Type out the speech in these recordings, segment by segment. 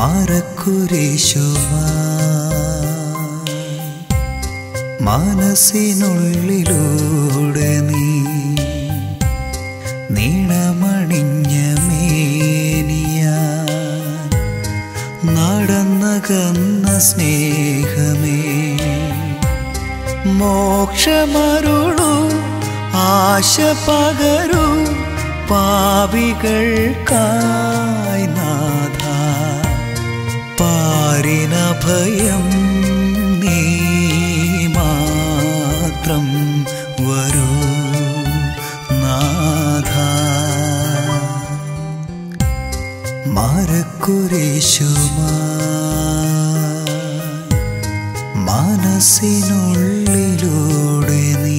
മാറക്കുരിശുമാ മനസ്സിനുള്ളിലൂടെ നീ നീണമണിഞ്ഞ മേനിയ നടന്നകന്ന സ്നേഹമേ മോക്ഷമരുളു ആശ പകരു പാപികൾക്കായി നാഥ പാരിനഭയം നീ മാത്രം വരൂ നാഥ മരക്കുരിശുമാ മനസ്സിനുള്ളിലൂടെ നീ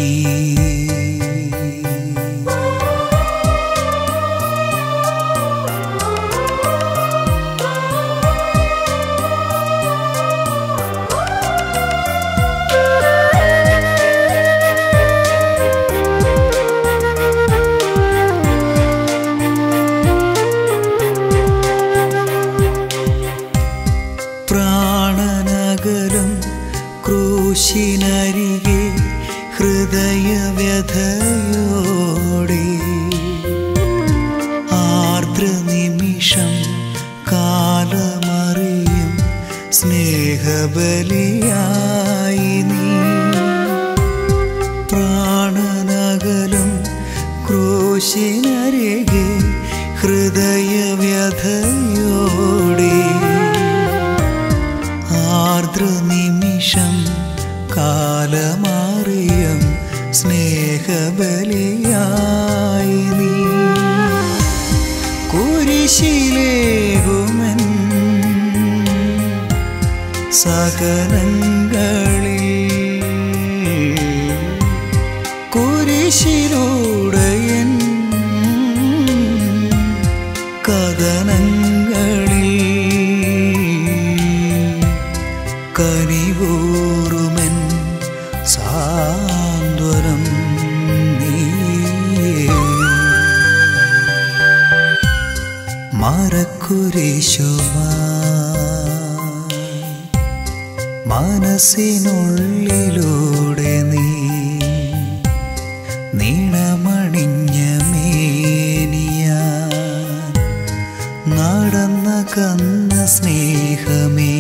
പ്രാണനകലും ക്രൂശിനരികെ ഹൃദയവ്യഥയോടെ ആർദ്ര നിമിഷം കാലമറിയും സ്നേഹബലിയായി നീ പ്രാണനകലും ക്രൂശിനരികെ ഹൃദയവ്യഥയോടെ ആർദ്ര നിമിഷം കാലമാറിയം സ്നേഹബലിയായി നീ കുരിശിലേകുമൻ സകലങ്ങളിൽ കുരിശിലൂടയൻ കഥനങ്ങളിൽ കനിവൂറുമൻ സാന്ത്വനം നീയേ മറക്കുരിശുമാ മനസ്സിനുള്ളിലൂടെ നീ നീണമണിഞ്ഞ മേനിയ നടന്ന കന്ന സ്നേഹമേ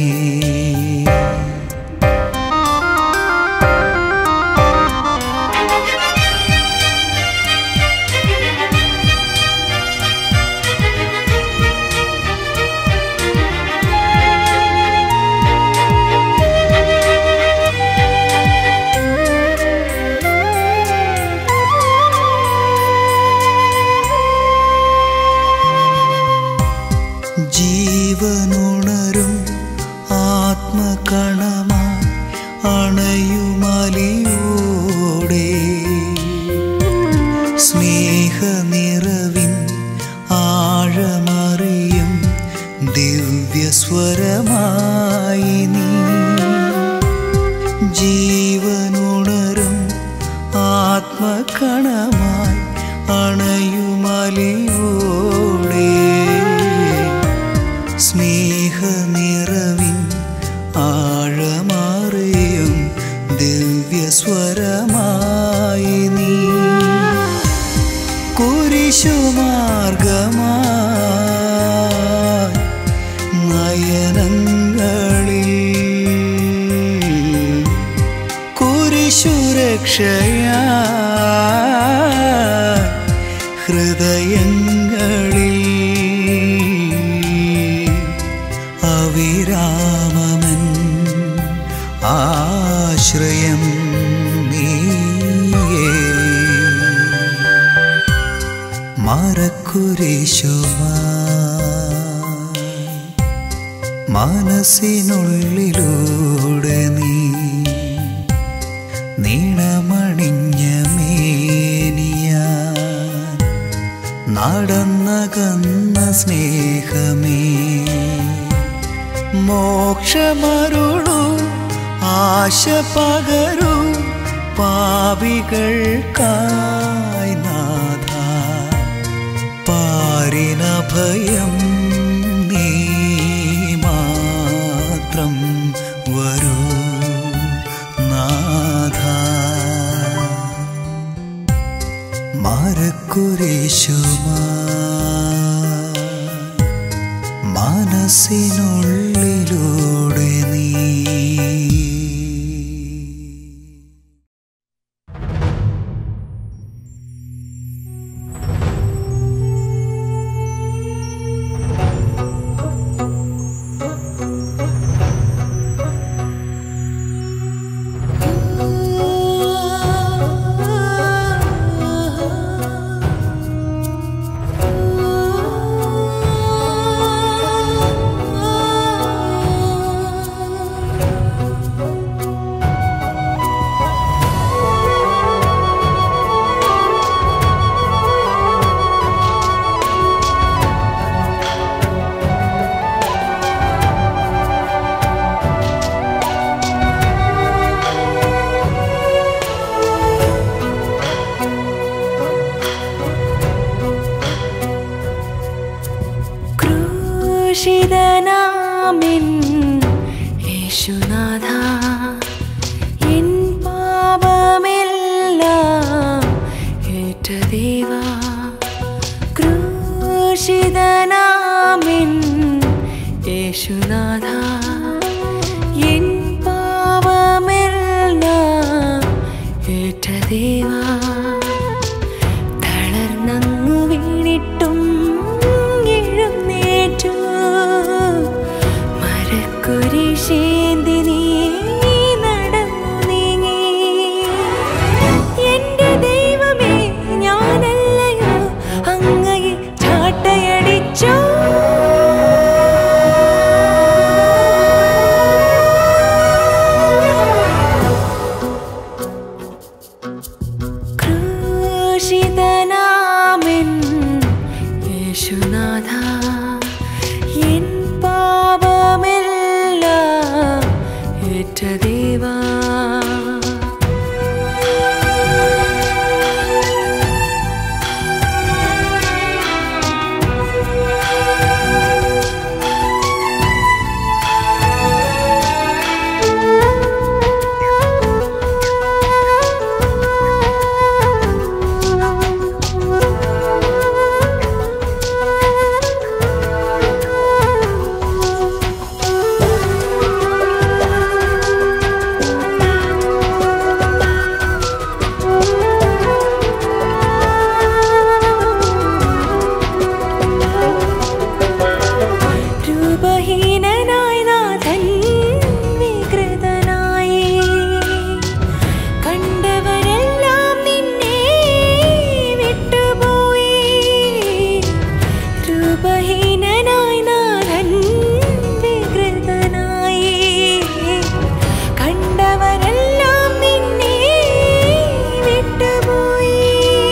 ജീവനുണരും ആത്മകണമായി അണയുമലിയോടെ സ്നേഹനിറവിൻ ആഴമറിയും ദിവ്യസ്വരമായി നീ ജീവനുണരും ആത്മകണമായി അണയുമലിയോടെ സ്നേഹനിറവിൻ ആഴമാറിയും ദിവ്യസ്വരമായി നീ കുരിശുമാർഗമായി നയനങ്ങളിൽ കുരിശുരക്ഷയാ ഹൃദയങ്ങളിൽ അവിരാമമൻ ആശ്രയം നീയേ മറക്കുരിശുമാ മനസ്സിനുള്ളിലൂടെ നീ നീണമണിഞ്ഞ മേനിയ നടന്നകന്ന സ്നേഹമേ മോക്ഷമരുളു ആശ പകരു പാപികൾക്കായി നാഥ പാരിനഭയം നീ കുരിശുമാ മനസ്സിനുള്ളിലൂടെ നീ ക്രൂശിതനാമിൻ യേശുനാഥ എൻ പാപമെല്ലാം ഏറ്റ ദേവാ ക്രൂശിതനാമിൻ യേശുനാഥ എൻ പാപമെല്ലാം ഏറ്റ ദേവാ തളർന്നങ്ങു വീണിട്ടും എഴുന്നേറ്റു മരക്കുരിശേന്തി നീ നടന്നു നീങ്ങി എന്റെ ദൈവമേ ഞാനല്ലയോ അങ്ങയെ ചാട്ടയടിച്ചോ ക്രൂശിതനാമിൻ യേശുനാഥ എൻ പാപമെല്ലാം ഏറ്റ ദേവാ രൂപഹീനനായി നാഥൻ വികൃതനായി കണ്ടവരെല്ലാം നിന്നെ വിട്ടുപോയി രൂപഹീനനായി നാഥൻ വികൃതനായി കണ്ടവരെല്ലാം നിന്നെ വിട്ടുപോയി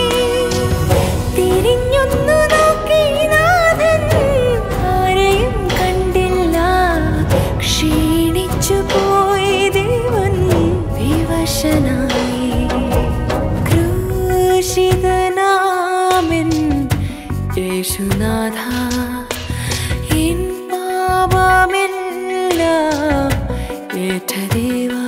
തിരിഞ്ഞൊന്നു നോക്കി നാഥൻ ആരെയും കണ്ടില്ല ക്ഷീണിച്ചു പോയി ദേവൻ വിവശനായി ക്രൂശിതനാമൻ യേശുനാഥ എൻ പാപമെല്ലാം ഏറ്റ ദേവാ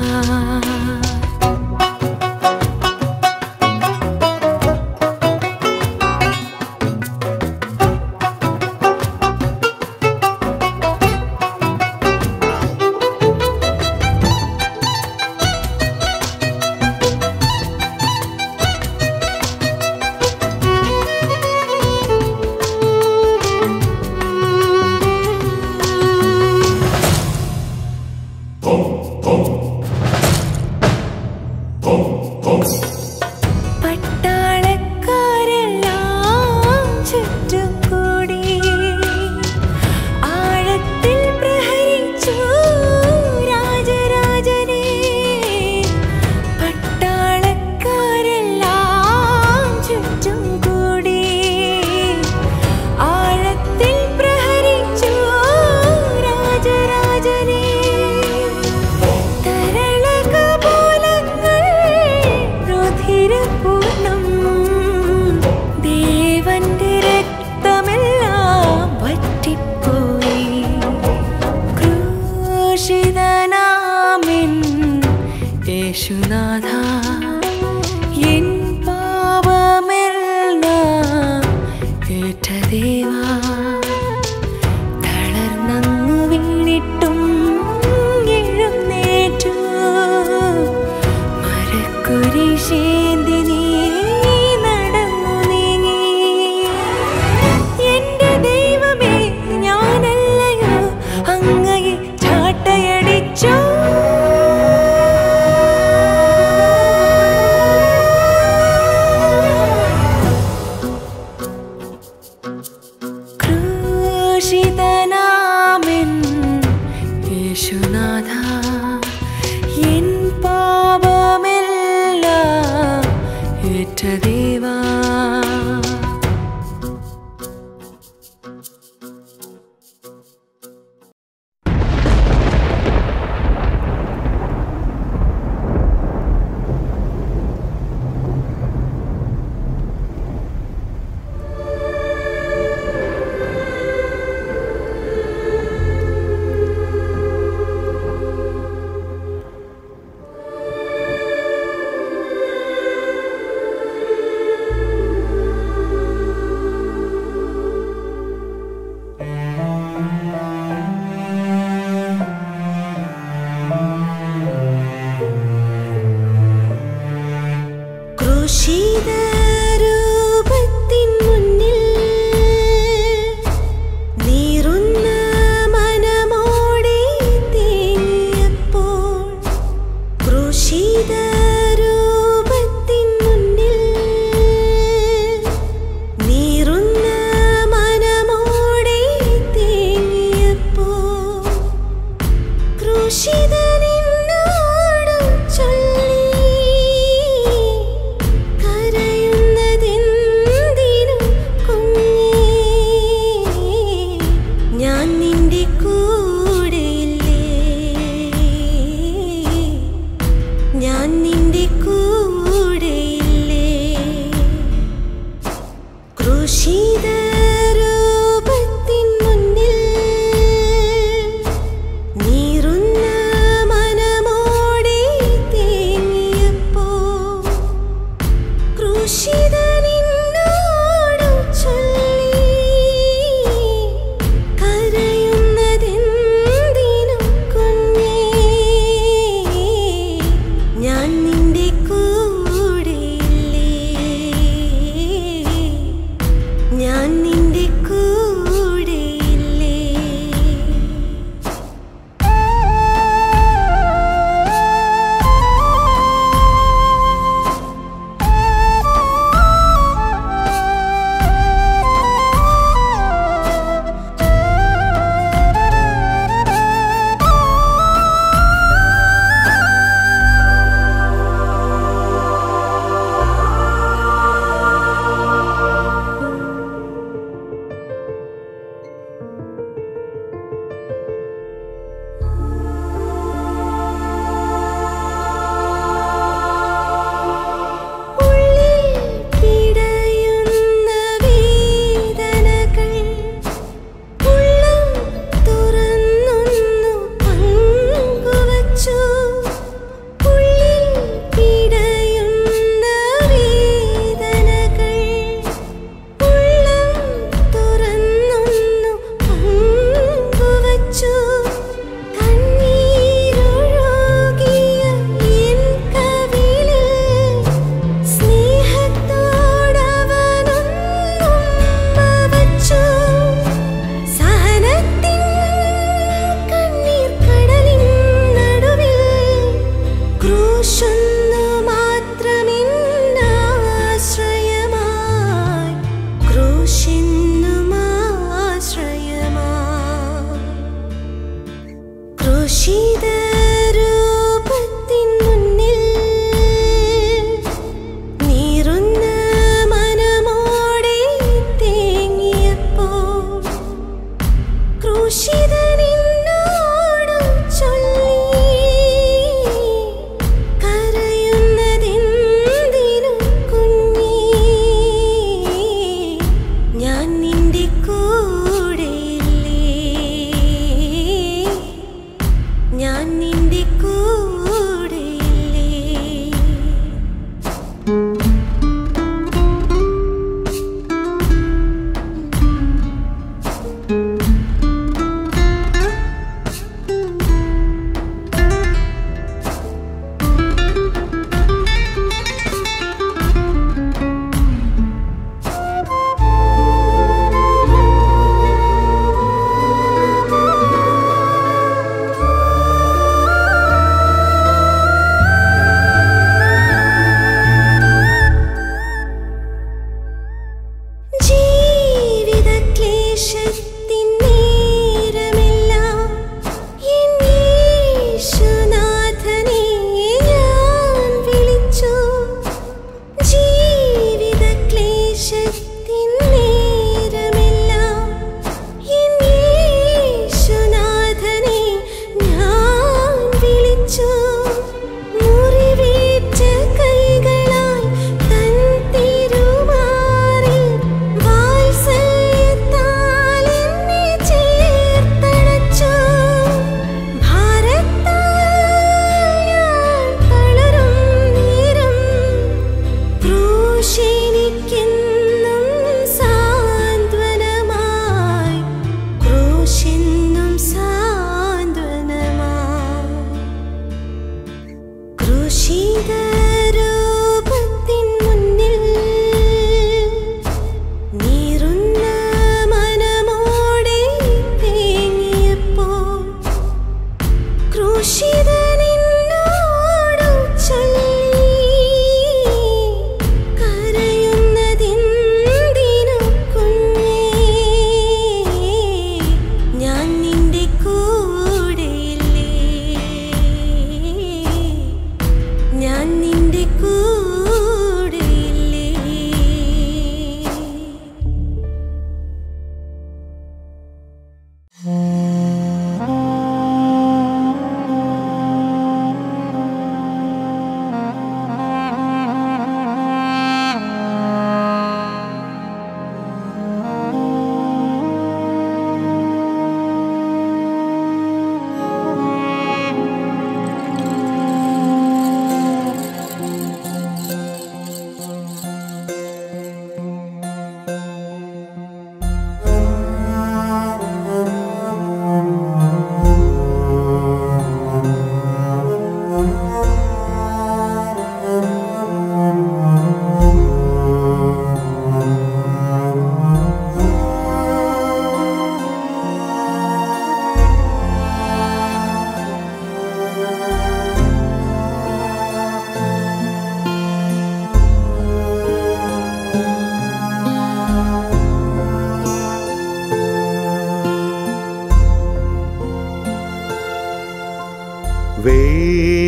ക്രൂശിതനാമിൻ യേശുനാഥ എൻ പാപമെല്ലാം ഏറ്റ ദേവാ ക്രൂശിതരൂപത്തിൻ മുന്നിൽ നീറുന്ന മനമോടെ തേങ്ങിയപ്പോൾ ക്രൂശിതരൂപത്തിൻ മുന്നിൽ നീറുന്ന മനമോടെ തേങ്ങിയപ്പോൾ ക്രൂശിതനെന്നോടു ചൊല്ലി കരയുന്നതെന്തിനു കുഞ്ഞേ ഞാൻ നിന്റെ കൂടെയില്ലേ ഞാൻ നിന്റെ കൂടെയില്ലേ ക്രൂശിതരൂപത്തിൻ മുന്നിൽ നീറുന്ന മനമോടെ തേങ്ങിയപ്പോൾ ക്രൂശിതനെന്നോടു ചൊല്ലി കരയുന്നതെന്തിനു കുഞ്ഞേ ഞാൻ നിന്റെ കൂടെയില്ലേ ഞാൻ നിന്റെ കൂടെയില്ലേ ഉള്ളിൽ പിടയുന്ന വേദനകൾ ഉള്ളം തുറന്നൊന്നു പങ്കുവച്ചു ഉള്ളിൽ പിടയുന്ന വേദനകൾ ഉള്ളം തുറന്നൊന്നു പങ്കുവച്ചു കണ്ണീരൊഴുകിയ എൻ കവിളിൽ സ്നേഹത്തോടവനൊന്നുമ്മവച്ചു സഹനത്തിൻ കണ്ണീർ കടലിൻ നടുവിൽ ക്രൂശൊന്നു മാത്രമെന്നാശ്രയമായി ക്രൂശെന്നുമാശ്രയമായി ക്രൂശിതരൂപത്തിൻ മുന്നിൽ നീറുന്ന മനമോടെ തേങ്ങിയപ്പോൾ ക്രൂശിതനെന്നോടു ചൊല്ലി കരയുന്നതെന്തിനു കുഞ്ഞേ ഞാൻ നിന്റെ കൂടെയില്ലേ ഞാൻ നിന്റെ കൂടെയില്ലേ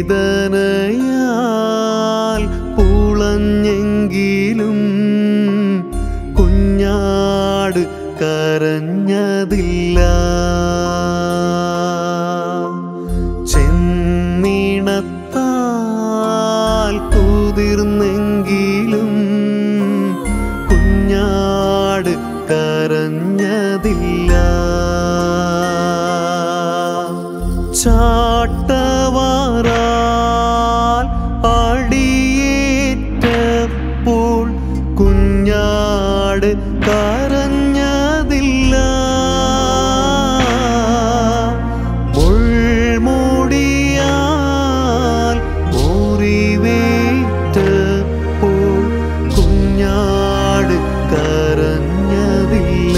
വേദനയാൽ പുളഞ്ഞെങ്കിലും കുഞ്ഞാട് കരഞ്ഞതില്ല ചെന്നിണത്താൽ കുതിർന്നെങ്കിലും കുഞ്ഞാട് കരഞ്ഞതില്ല ചാട്ടവാറാൽ അടിയേറ്റപ്പോൾ കുഞ്ഞാട് കരഞ്ഞതില്ല മുൾമുടിയാൽ മുറിവേറ്റപ്പോൾ കുഞ്ഞാട് കരഞ്ഞതില്ല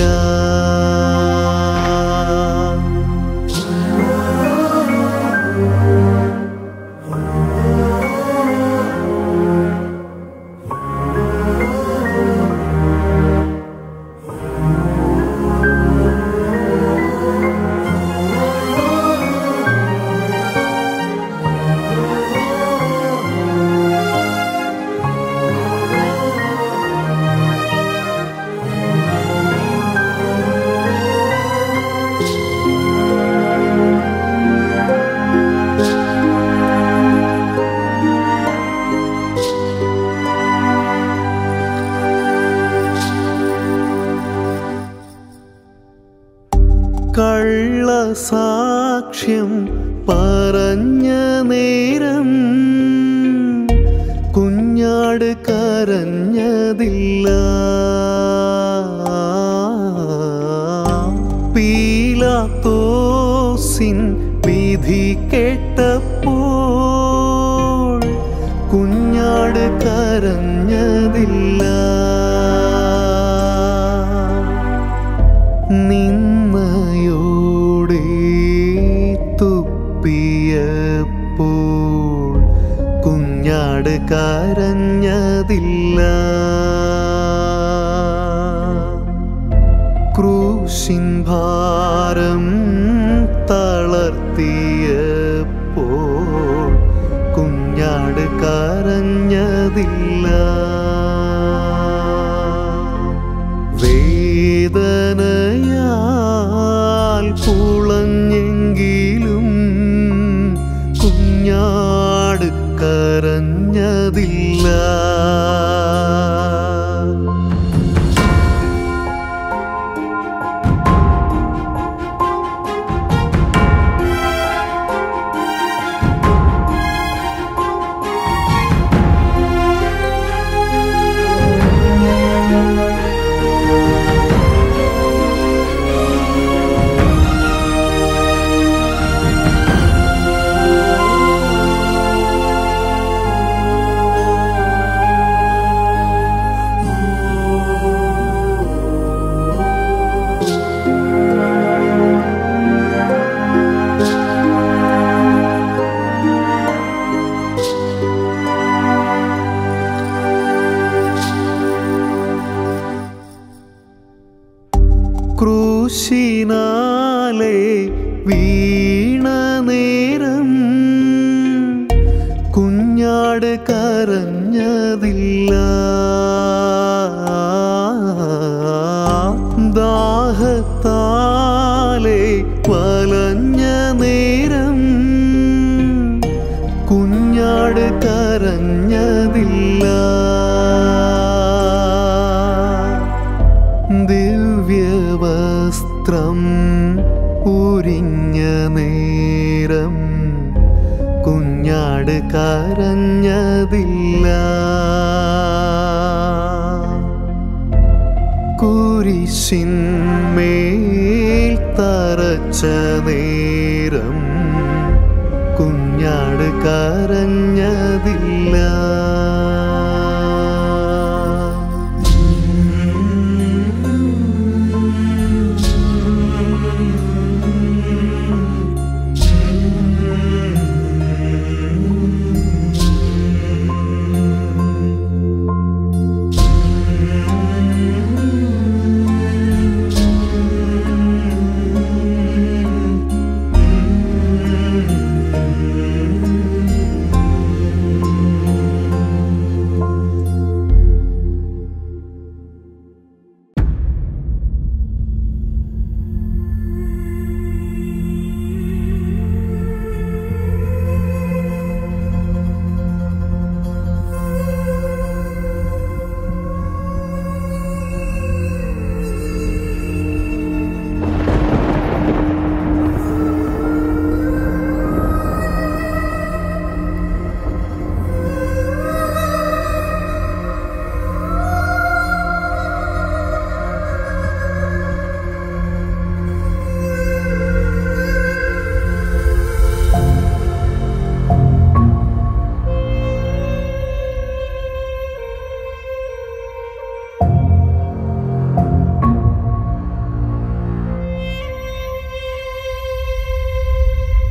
കള്ളസാക്ഷ്യം പറഞ്ഞ നേരം കുഞ്ഞാട് കരഞ്ഞതില്ല പീലാത്തോസിൻ വിധി കേട്ടപ്പോൾ കുഞ്ഞാട് കരഞ്ഞതില്ല നിന്നയോടെ തുപ്പിയപ്പോൾ കുഞ്ഞാട് കരഞ്ഞതില്ല ക്രൂശിൻ ഭാരം തളർത്തിയപ്പോൾ കുഞ്ഞാട് കരഞ്ഞതില്ല വേദനയാൽ പുളഞ്ഞെങ്കിലും കുഞ്ഞാട് കരഞ്ഞതില്ല ക്രൂശിനാലെ വീണ നേരം കുഞ്ഞാട് കരഞ്ഞതില്ല ദാഹത്താലെ വലഞ്ഞ നേരം കുഞ്ഞാട് കരഞ്ഞതില്ല ദിവ്യവസ്ത്രം ഉരിഞ്ഞ നേരം കുഞ്ഞാട് കരഞ്ഞതില്ല കുരിശിന്മേൽ തറച്ച നേരം കുഞ്ഞാട് കരഞ്ഞതില്ല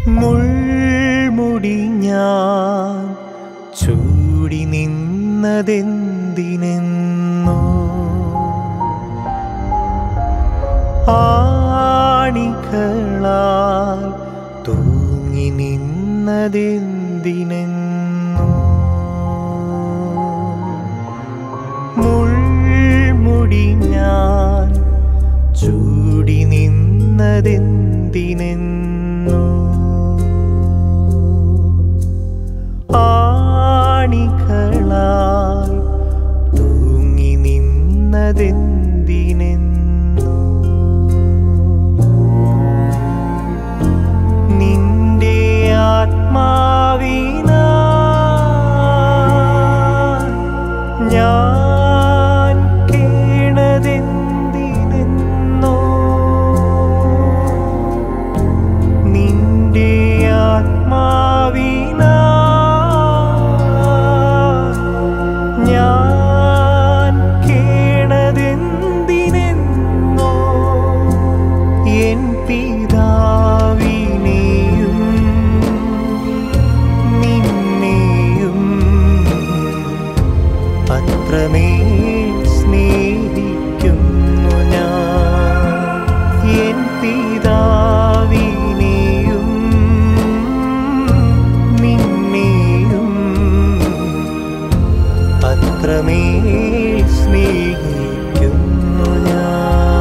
മുൾമുടി ഞാൻ ചൂടി നിന്നതെന്തിനെന്നോ ആണികളാൽ തൂങ്ങി നിന്നതെന്തിനെന്നോ മുൾമുടി ഞാൻ ചൂടി നിന്നതെന്തിനെന്നോ ആണികളാൽ തൂങ്ങി നിന്നതെന്തിനെന്നോ നിന്റെ ആത്മാവിന ഞാൻ കേണതെന്തിനെന്നോ നിന്റെ ആത്മാവിന ഞാൻ കേണതെന്തിനെന്നോ എൻ പിതാവിനെയും നിന്നെയും അത്രമേൽ സ്നേഹിക്കുന്നു ഞാൻ എൻ പിതാവിനെയും നിന്നെയും അത്രമേൽ സ്നേഹിക്കുന്നു ഞാൻ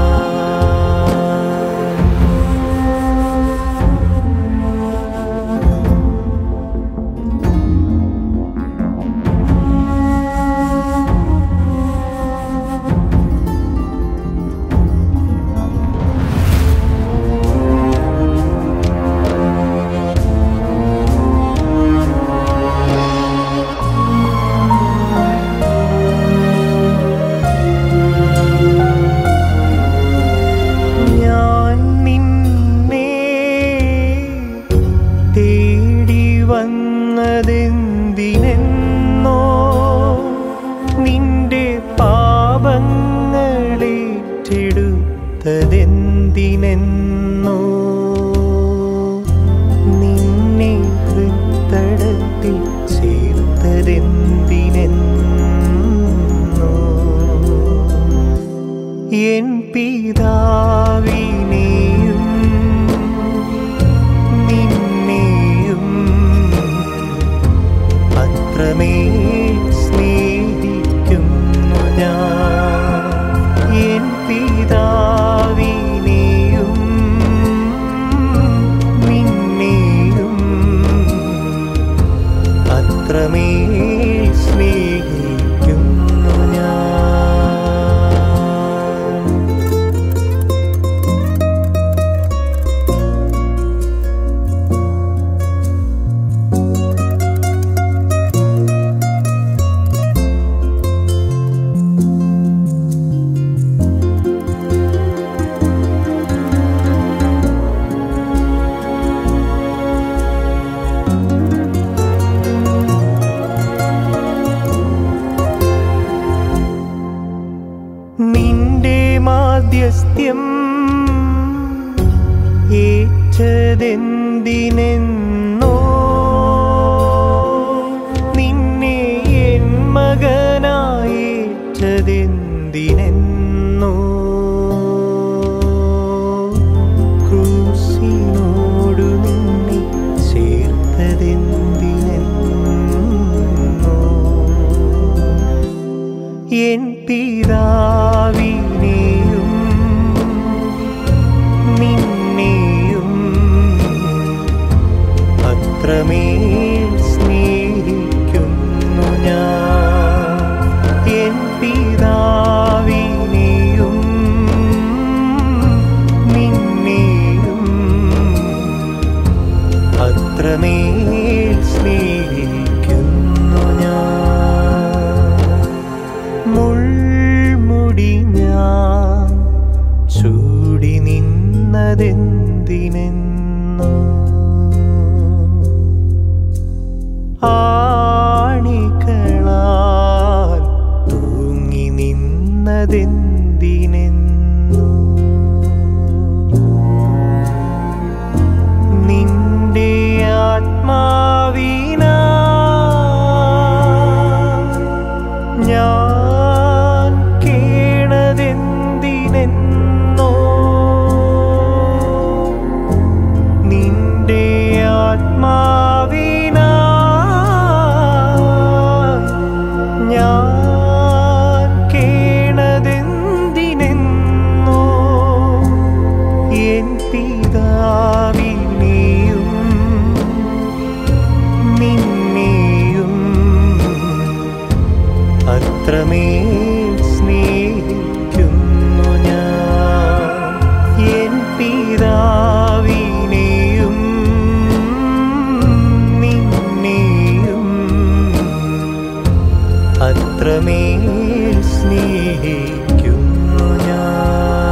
ഞാൻ നിന്നെ തേടി വന്നതെന്തിനെന്നോ നിന്റെ പാപങ്ങളേറ്റെടുത്തതെന്തിനെന്നോ നിന്നെ ഹൃത്തടത്തിൽ ചേർത്തതെന്തിനെന്നോ എൻ പിതാവിനെയും നിന്നെയും അത്രമേൽ സ്നേഹിക്കുന്നു ഞാൻ എൻ പിതാവിനെയും നിന്നെയും അത്രമേൽ സ്നേഹിക്കുന്നു ഞാൻ നിന്റെ മാധ്യസ്ഥ്യം ഏറ്റതെന്തിനെന്നോ നിന്നെ എൻ മകനായേറ്റതെന്തിനെന്നോ ക്രൂസിനോടു നിന്നെ ചേർത്തതെന്തിനെന്നോ എൻ പിതാവിനെയും നിന്നെയും അത്രമേൽ സ്നേഹിക്കുന്നു ഞാൻ എൻ പിതാവിനെയും നിന്നെയും അത്രമേൽ സ്നേഹിക്കുന്നു ഞാൻ മുൾമുടി ഞാൻ ചൂടി നിന്നതെന്തിനെന്നോ ആണികളാൽ തൂങ്ങി നിന്നതെന്തിനെന്നോ നിന്റെ അത്രമേൽ സ്നേഹിക്കുന്നു ഞാൻ എൻ പിതാവിനെയും നിന്നെയും അത്രമേൽ സ്നേഹിക്കുന്നു ഞാൻ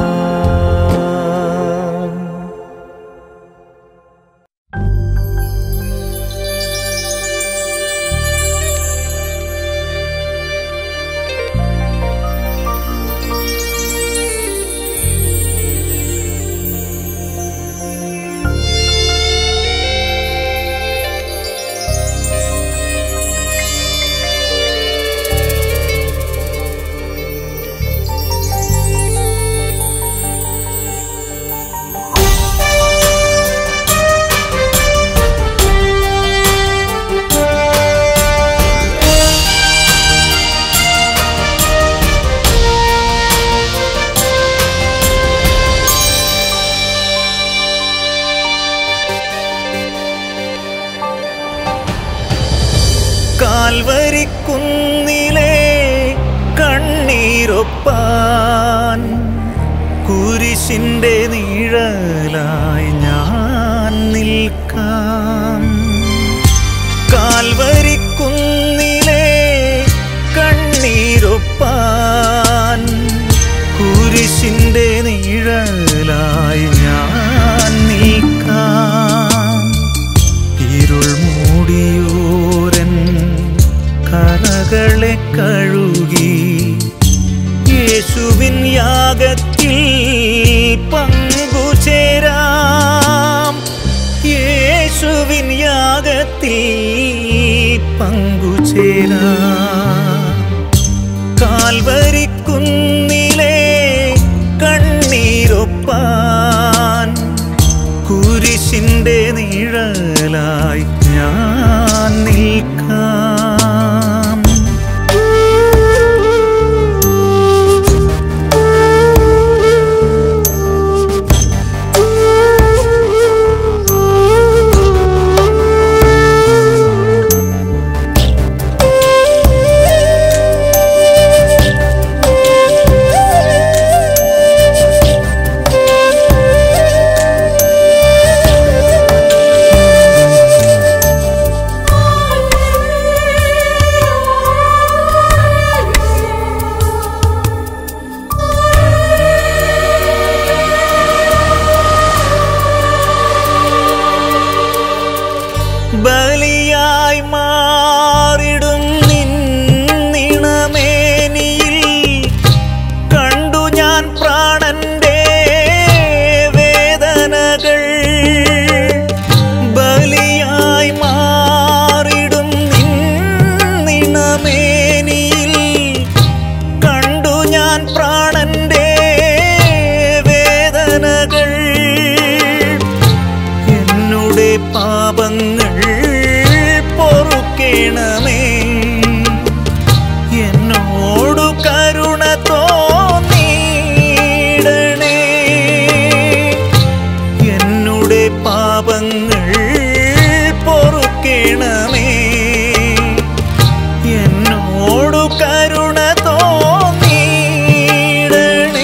കാൽവരിക്കുന്നിലെ കണ്ണീരൊപ്പാൻ കുരിശിന്റെ നിഴലായി ഞാൻ നിൽക്കാം കാൽവരിക്കുന്നിലെ കണ്ണീരൊപ്പാൻ കുരിശിന്റെ നിഴലായി ഞാൻ നിൽക്കാം ഇരുൾ മൂടിയോരൻ കറകളെ കഴുകി യേശുവിൻ യാഗത്തിൽ പങ്കുചേരാം യേശുവിൻ യാഗത്തിൽ പങ്കുചേരാം കാൽവരിക്കുന്നിലെ കണ്ണീരൊപ്പാൻ കുരിശിന്റെ നിഴലായി ഞാൻ നിൽക്കാം ബലിയായി മാറിടും നിന്നിണമേനിയിൽ കണ്ടു ഞാൻ പ്രാണന്റെ വേദനകൾ ബലിയായി മാറിടും നിന്നിണമേനിയിൽ കണ്ടു ഞാൻ പ്രാണന്റെ വേദനകൾ എന്നുടെ പാപങ്ങൾ പൊറുക്കേണമേ എന്നോടു കരുണ തോന്നിയിടണേ എന്നുടെ പാപങ്ങൾ പൊറുക്കേണമേ എന്നോടു കരുണ തോന്നിയിടണേ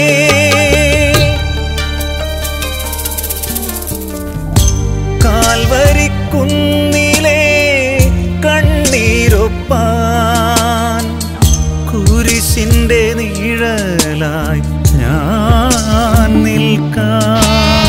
കാൽവരിക്കുന്നിലെ കണ്ണീരൊപ്പാൻ കുരിശിന്റെ നിഴലായി ഞാൻ നിൽക്കാം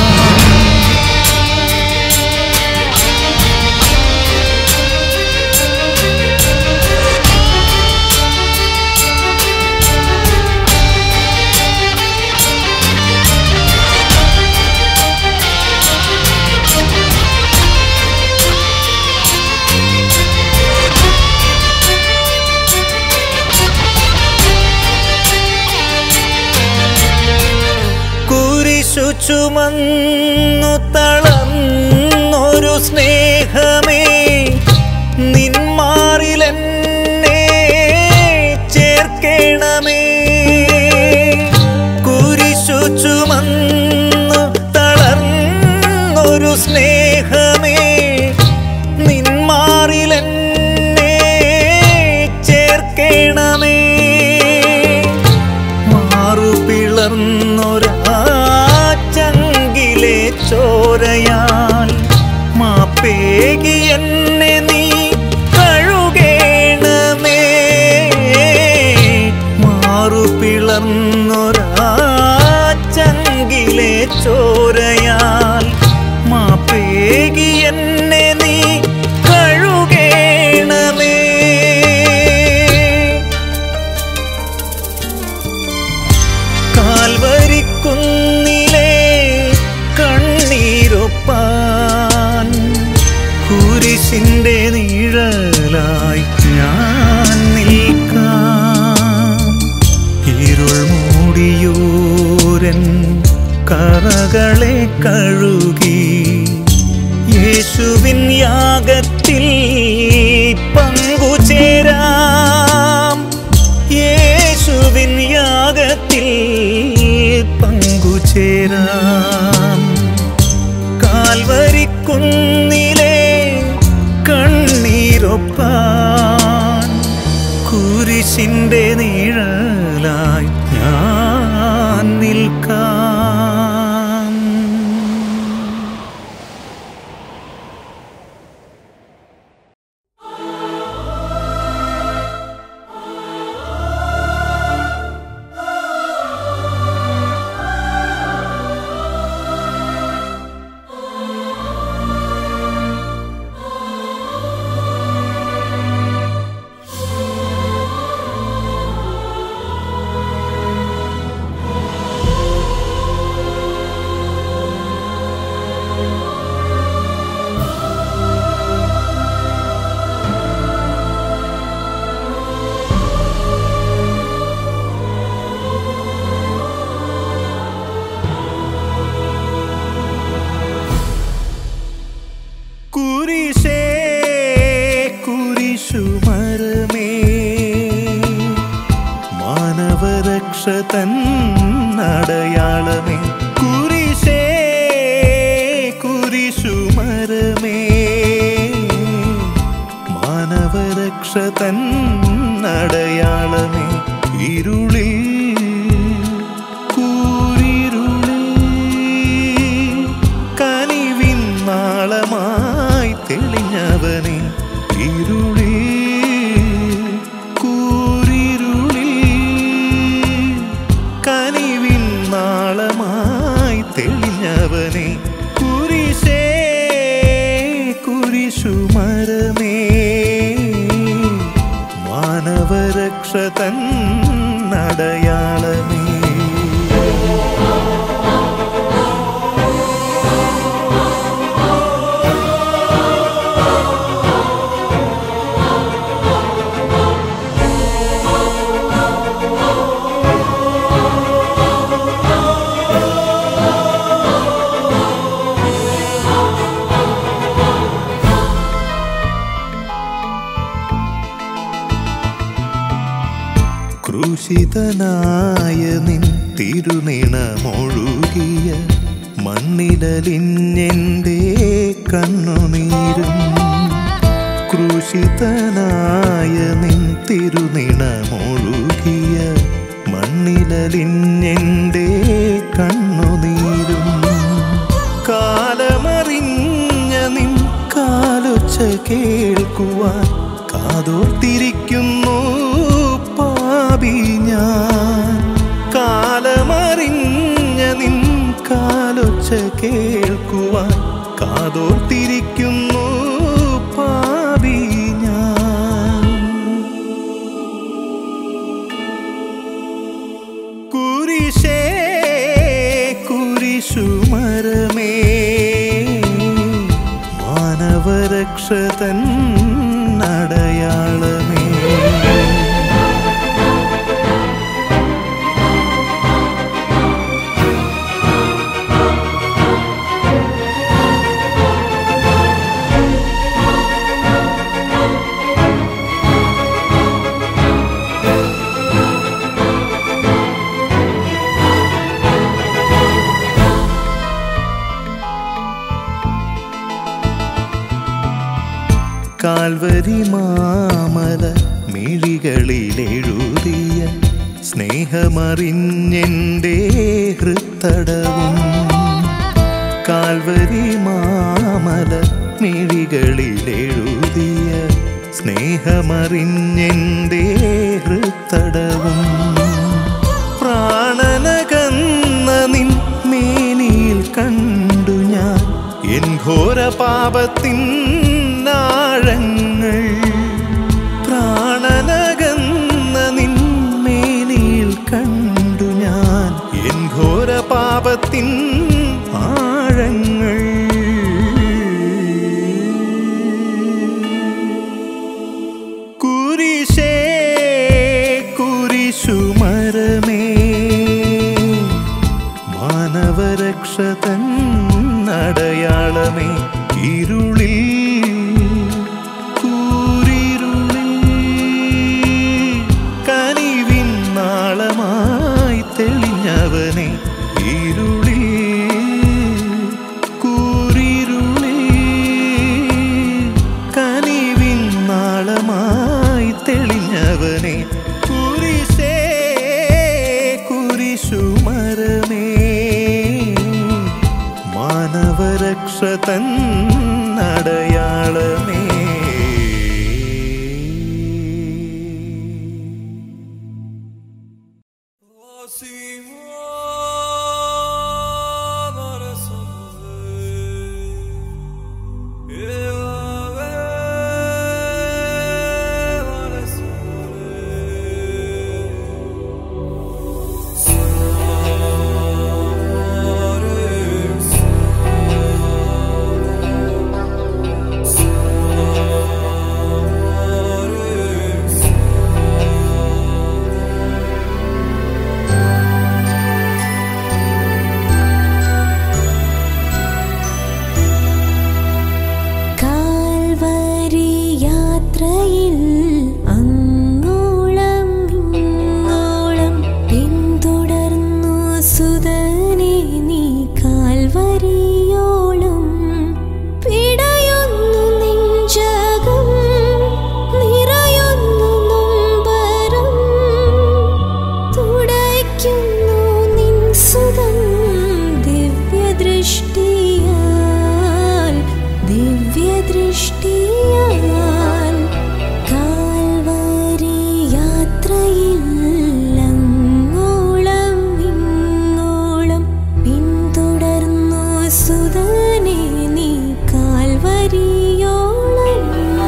കുരിശു ചുമന്നു തളർന്നൊരു സ്നേഹമേ നിന്മാറിലെന്നെ ചേർക്കേണമേ കുരിശു ചുമന്നു തളർന്നൊരു സ്നേഹമേ നിന്മാറിലെന്നെ ചേർക്കേണമേ ചോരയാൽ മാപ്പേകി എന്നെ നീ കഴുകേണമേ മാറു പിളർന്നൊരാ ചങ്കിലെ ചോരയാൽ മാപ്പേകി എന്നെ നീ കഴുകേണമേ കാൽവരിക്കുന്നിലേ കണ്ണീരൊപ്പാൻ കുരിശിന്റെ നിഴലായി ഞാൻ നിൽക്കാം ഇരുൾ മൂടിയൂരൻ കറകളെ കഴുകി യേശുവിൻ യാഗത്തിൽ പങ്കുചേരാം യേശുവിൻ യാഗത്തിൽ പങ്കുചേരാം കാൽവരിക്കുന്നിലെ കണ്ണീരൊപ്പാൻ കുരിശിന്റെ നിഴലായി ഞാൻ നിൽക്കാം കുരിശേ കുരിശുമരമേ മാനവരക്ഷ തന്നടയാളമേ കുരിശേ കുരിശുമരമേ മാനവരക്ഷ തന്നടയാളമേ ഇരുളിൽ കൂരിരുളിൽ കനിവിൻ നാളമായി തെളിഞ്ഞവനെ ഇരുളിൽ കൂരിരുളിൽ കനിവിൻ നാളമായി തെളിഞ്ഞവനെ കുരിശേ കുരിശുമരമേ മാനവരക്ഷ തന്നടയാളമേ ക്രൂശിതനായ നിൻ തിരുനിണമൊഴുകിയ മണ്ണിലലിഞ്ഞെൻ്റെ കണ്ണുനീരും ക്രൂശിതനായ നിൻ തിരുനിണമൊഴുകിയ മണ്ണിലലിഞ്ഞെൻ്റെ കണ്ണുനീരും കാലമറിഞ്ഞ നിൻ കാലൊച്ച കേൾക്കുവാൻ കാതോർത്തിരിക്കുന്നു പാപി ഞാൻ കാലമറിഞ്ഞ നിൻ കാലൊച്ച കേൾക്കുവാൻ കാതോർത്തിരിക്കുന്നു പാപി ഞാൻ കുരിശേ കുരിശുമരമേ മാനവരക്ഷതൻ അടയാളമേ കാൽവരി മാമല മിഴികളിലെഴുതിയ സ്നേഹമറിഞ്ഞെൻ്റെ ഹൃത്തടവും കാൽവരിമാമല കാൽവരി മാമല മിഴികളിലെഴുതിയ സ്നേഹമറിഞ്ഞെന്റെ ഹൃത്തടവും പ്രാണനകന്ന നിൻ മേനിയിൽ കണ്ടു ഞാൻ എൻ ഘോര പാപത്തിൻ ആഴങ്ങൾ പ്രാണനകന്ന നിൻ മേനിയിൽ കണ്ടു ഞാൻ എൻ ഘോര പാപത്തിൻ ആഴങ്ങൾ കുരിശേ കുരിശുമരമേ മാനവരക്ഷതൻ അടയാളമേ ഇരുളിൽ കൂരിരുളിൽ കനിവിൻ നാളമായി തെളിഞ്ഞവനെ ഇരുളിൽ കൂരിരുളിൽ കനിവിൻ നാളമായി തെളിഞ്ഞവനെ കുരിശേ കുരിശുമരമേ മാനവരക്ഷതൻ അടയാളമേ കാൽവരി യാത്രയിൽ അങ്ങോളം ഇങ്ങോളം പിന്തുടർന്നു സുതനെ നീ കാൽവരിയോളം പിടയുന്നു നെഞ്ചകം നിറയുന്നു നൊമ്പരം തുടയ്ക്കുന്നു നിൻ സുതം ദിവ്യദൃഷ്ടിയാൽ ദിവ്യദൃഷ്ടിയാൽ കാൽവരി യാത്രയിൽ അങ്ങോളം ഇങ്ങോളം പിന്തുടർന്നു സുതനെ നീ കാൽവരിയോളം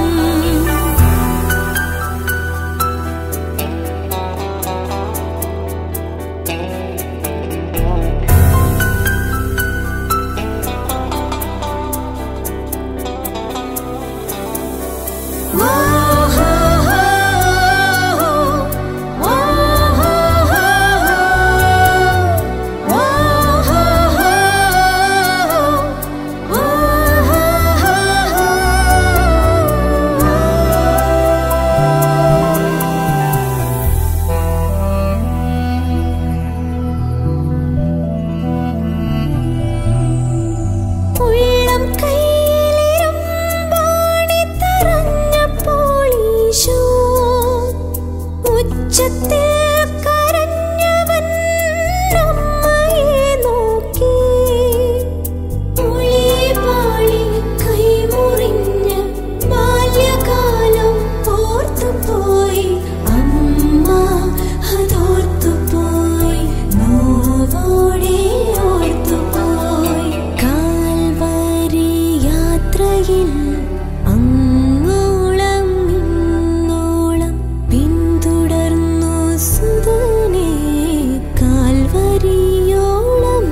ഉള്ളം കയ്യിലിരുമ്പാണി തറഞ്ഞപ്പോൾ ഈശോ ഉച്ചത്തിൽ കരഞ്ഞവൻ അമ്മയെ നോക്കി ഉളിപാളി കൈമുറിഞ്ഞ ബാല്യകാലം ഓർത്തുപോയി അമ്മ അതോർത്തുപോയി നോവോടെ ഓർത്തുപോയി കാൽവരി യാത്രയിൽ അങ്ങോളം ഇങ്ങോളം പിന്തുടർന്നു സുതനെ കാൽവരിയോളം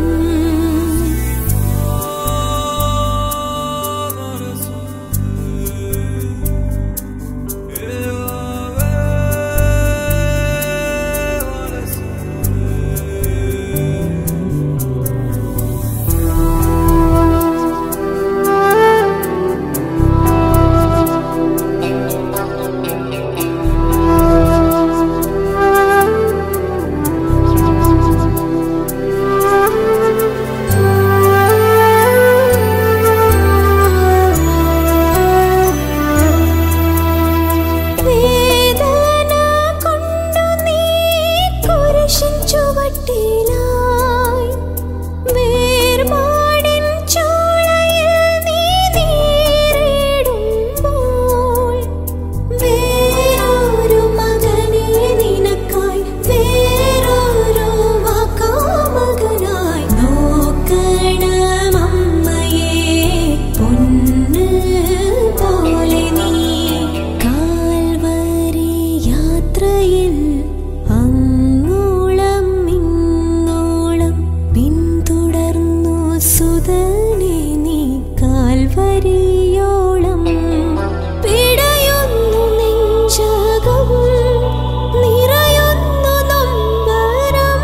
കാൽവരിയോളം പിടയുന്നു നെഞ്ചകം നിറയുന്നു നൊമ്പരം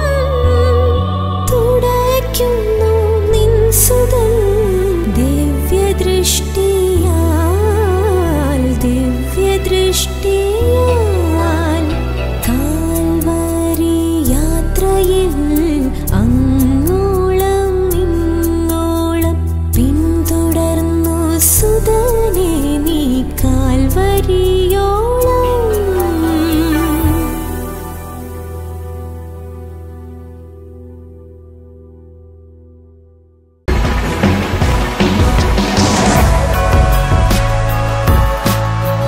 തുടയ്ക്കുന്നു നിൻ സുതൻ ദിവ്യദൃഷ്ടിയാൽ ദിവ്യദൃഷ്ടിയാൽ കാൽവരി യാത്രയിൽ അങ്ങോളം ഇങ്ങോളം പിന്തുടർന്നു സുതനെ നീ കാൽവരിയോളം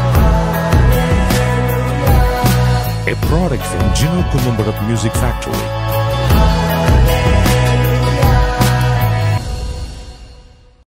a product from Gino Columbarat Music Factory.